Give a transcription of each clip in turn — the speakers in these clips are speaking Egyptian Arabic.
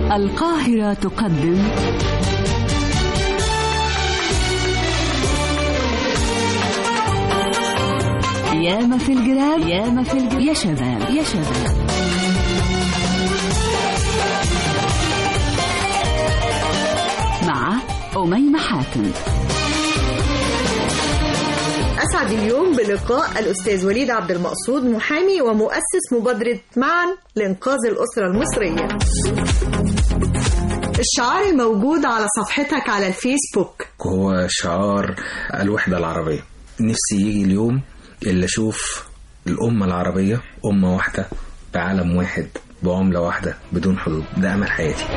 القاهرة تقدم ياما في الجراب ياما في الجراب يا شباب يا شباب مع أميمة حاتم أسعد اليوم بلقاء الأستاذ وليد عبد المقصود محامي ومؤسس مبادرة معا لإنقاذ الأسرة المصرية الشعار الموجود على صفحتك على الفيسبوك هو شعار الوحدة العربية نفسي يجي اليوم اللي أشوف الأمة العربية أمة واحدة بعالم واحد بعملة واحدة بدون حدود ده أمل حياتي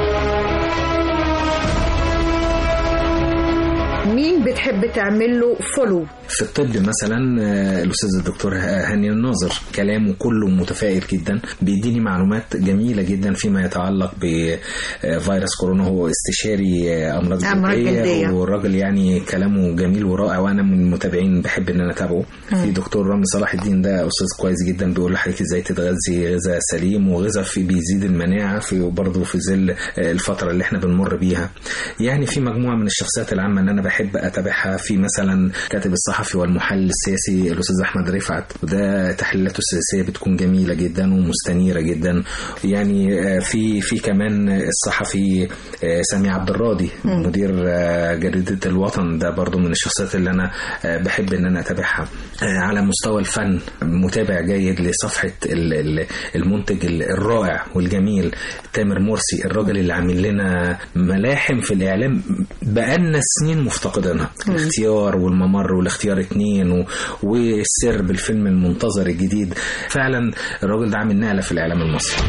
مين بتحب تعمل له فولو في الطب مثلا آه، الاستاذ الدكتور هاني الناظر كلامه كله متفائل جدا بيديني معلومات جميله جدا فيما يتعلق بفيروس كورونا هو استشاري آه، امراض أمراض جلدية. جلديه والراجل يعني كلامه جميل ورائع وانا من المتابعين بحب ان انا اتابعه في دكتور رامي صلاح الدين ده استاذ كويس جدا بيقول لحضرتك ازاي تتغذي غذاء سليم وغذاء في بيزيد المناعه في برضه في ظل آه، الفتره اللي احنا بنمر بيها يعني في مجموعه من الشخصيات العامه ان انا بحب اتابعها في مثلا كاتب الصحفي والمحلل السياسي الاستاذ احمد رفعت وده تحليلاته السياسيه بتكون جميله جدا ومستنيره جدا يعني آه، في في كمان الصحفي آه، سامي عبد الراضي مدير آه، جريده الوطن ده برضو من الشخصيات اللي انا آه، بحب ان انا اتابعها آه، على مستوى الفن متابع جيد لصفحه ال- ال- المنتج ال- الرائع والجميل تامر مرسي الراجل اللي عامل لنا ملاحم في الاعلام بقالنا سنين مفتقدينها الاختيار والممر والاختيار اتنين و- والسر بالفيلم المنتظر الجديد فعلا الراجل ده عامل نقله في الاعلام المصري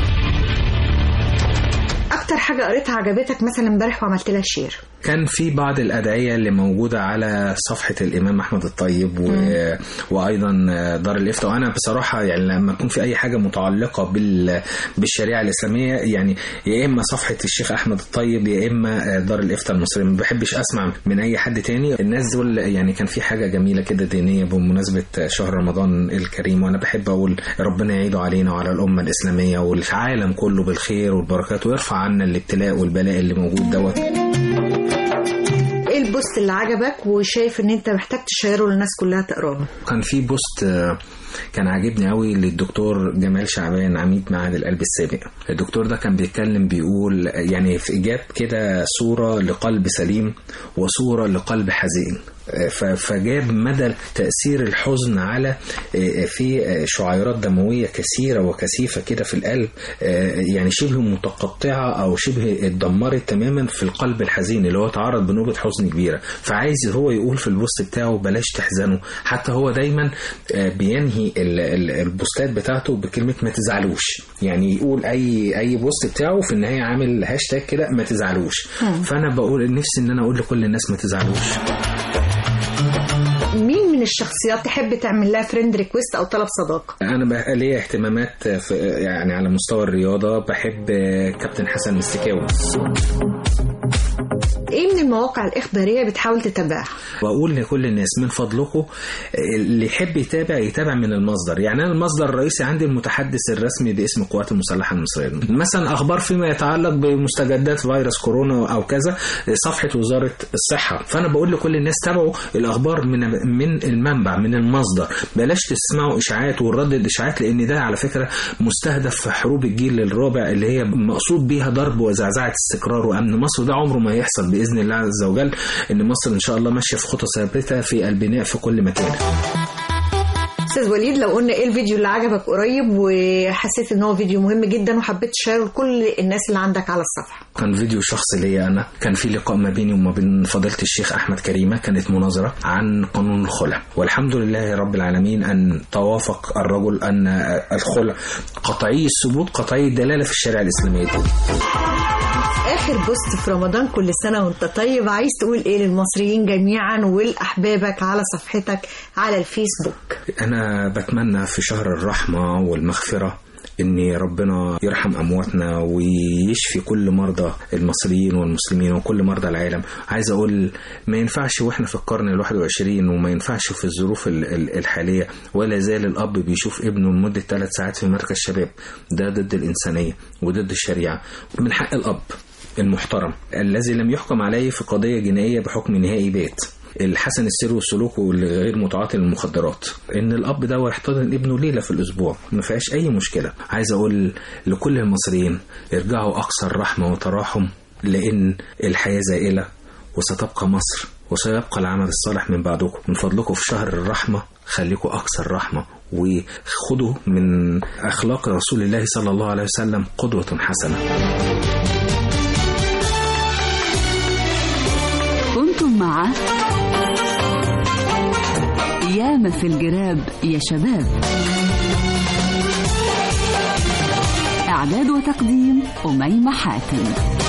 أكتر حاجة قريتها عجبتك مثلا امبارح وعملت لها شير كان في بعض الأدعية اللي موجودة على صفحة الإمام أحمد الطيب و... وأيضا دار الإفتاء وأنا بصراحة يعني لما يكون في أي حاجة متعلقة بال... بالشريعة الإسلامية يعني يا إما صفحة الشيخ أحمد الطيب يا إما دار الإفتاء المصرية ما بحبش أسمع من أي حد تاني الناس دول يعني كان في حاجة جميلة كده دينية بمناسبة شهر رمضان الكريم وأنا بحب أقول ربنا يعيده علينا وعلى الأمة الإسلامية والعالم كله بالخير والبركات ويرفع عنا الابتلاء والبلاء اللي موجود دوت إيه البوست اللي عجبك وشايف إن أنت محتاج تشيره للناس كلها تقراه كان في بوست آه، كان عاجبني قوي للدكتور جمال شعبان عميد معهد القلب السابق الدكتور ده كان بيتكلم بيقول يعني في جاب كده صورة لقلب سليم وصورة لقلب حزين آه، ف- فجاب مدى تأثير الحزن على آه، في آه، شعيرات دموية كثيرة وكثيفة كده في القلب آه، يعني شبه متقطعة أو شبه اتدمرت تماما في القلب الحزين اللي هو تعرض بنوبة حزن كبيرة فعايز هو يقول في البوست بتاعه بلاش تحزنوا حتى هو دايما آه، بينهي ال- ال- البوستات بتاعته بكلمة ما تزعلوش يعني يقول أي أي بوست بتاعه في النهاية عامل هاشتاج كده ما تزعلوش فأنا بقول نفسي إن أنا أقول لكل الناس ما تزعلوش مين من الشخصيات تحب تعمل لها فريند ريكويست أو طلب صداقة انا بقى ليا اهتمامات في يعني على مستوى الرياضه بحب كابتن حسن مستكاوي إيه من المواقع الإخبارية بتحاول تتابعها واقول لكل الناس من فضلكم اللي يحب يتابع يتابع من المصدر يعني انا المصدر الرئيسي عندي المتحدث الرسمي باسم القوات المسلحه المصريه مثلا اخبار فيما يتعلق بمستجدات فيروس كورونا او كذا صفحه وزاره الصحه فانا بقول لكل الناس تابعوا الاخبار من من المنبع من المصدر بلاش تسمعوا اشاعات ونردد اشاعات لان ده على فكره مستهدف في حروب الجيل الرابع اللي هي مقصود بيها ضرب وزعزعه استقرار وامن مصر ده عمره ما يحصل باذن الله عز وجل ان مصر ان شاء الله ماشيه في خطى ثابته في البناء في كل مكان استاذ وليد لو قلنا ايه الفيديو اللي عجبك قريب وحسيت ان هو فيديو مهم جدا وحبيت تشيره لكل الناس اللي عندك على الصفحه كان فيديو شخصي ليا انا كان في لقاء ما بيني وما بين فضيله الشيخ احمد كريمه كانت مناظره عن قانون الخلع والحمد لله رب العالمين ان توافق الرجل ان الخلع قطعي الثبوت قطعي الدلاله في الشريعه الاسلاميه اخر بوست في رمضان كل سنه وانت طيب عايز تقول ايه للمصريين جميعا ولاحبابك على صفحتك على الفيسبوك أنا بتمنى في شهر الرحمة والمغفرة ان ربنا يرحم امواتنا ويشفي كل مرضى المصريين والمسلمين وكل مرضى العالم عايز اقول ما ينفعش واحنا في القرن الواحد وعشرين وما ينفعش في الظروف ال- ال- الحاليه ولا زال الاب بيشوف ابنه لمده ثلاث ساعات في مركز شباب ده ضد الانسانيه وضد الشريعه من حق الاب المحترم الذي لم يحكم عليه في قضيه جنائيه بحكم نهائي بات الحسن السير والسلوك والغير متعاطي للمخدرات ان الاب ده يحتضن ابنه ليله في الاسبوع ما فيهاش اي مشكله عايز اقول لكل المصريين ارجعوا اكثر رحمه وتراحم لان الحياه زائله وستبقى مصر وسيبقى العمل الصالح من بعدكم من فضلكم في شهر الرحمه خليكم اكثر رحمه وخدوا من اخلاق رسول الله صلى الله عليه وسلم قدوه حسنه كنتم مع ياما في الجراب يا شباب إعداد وتقديم أميمة حاتم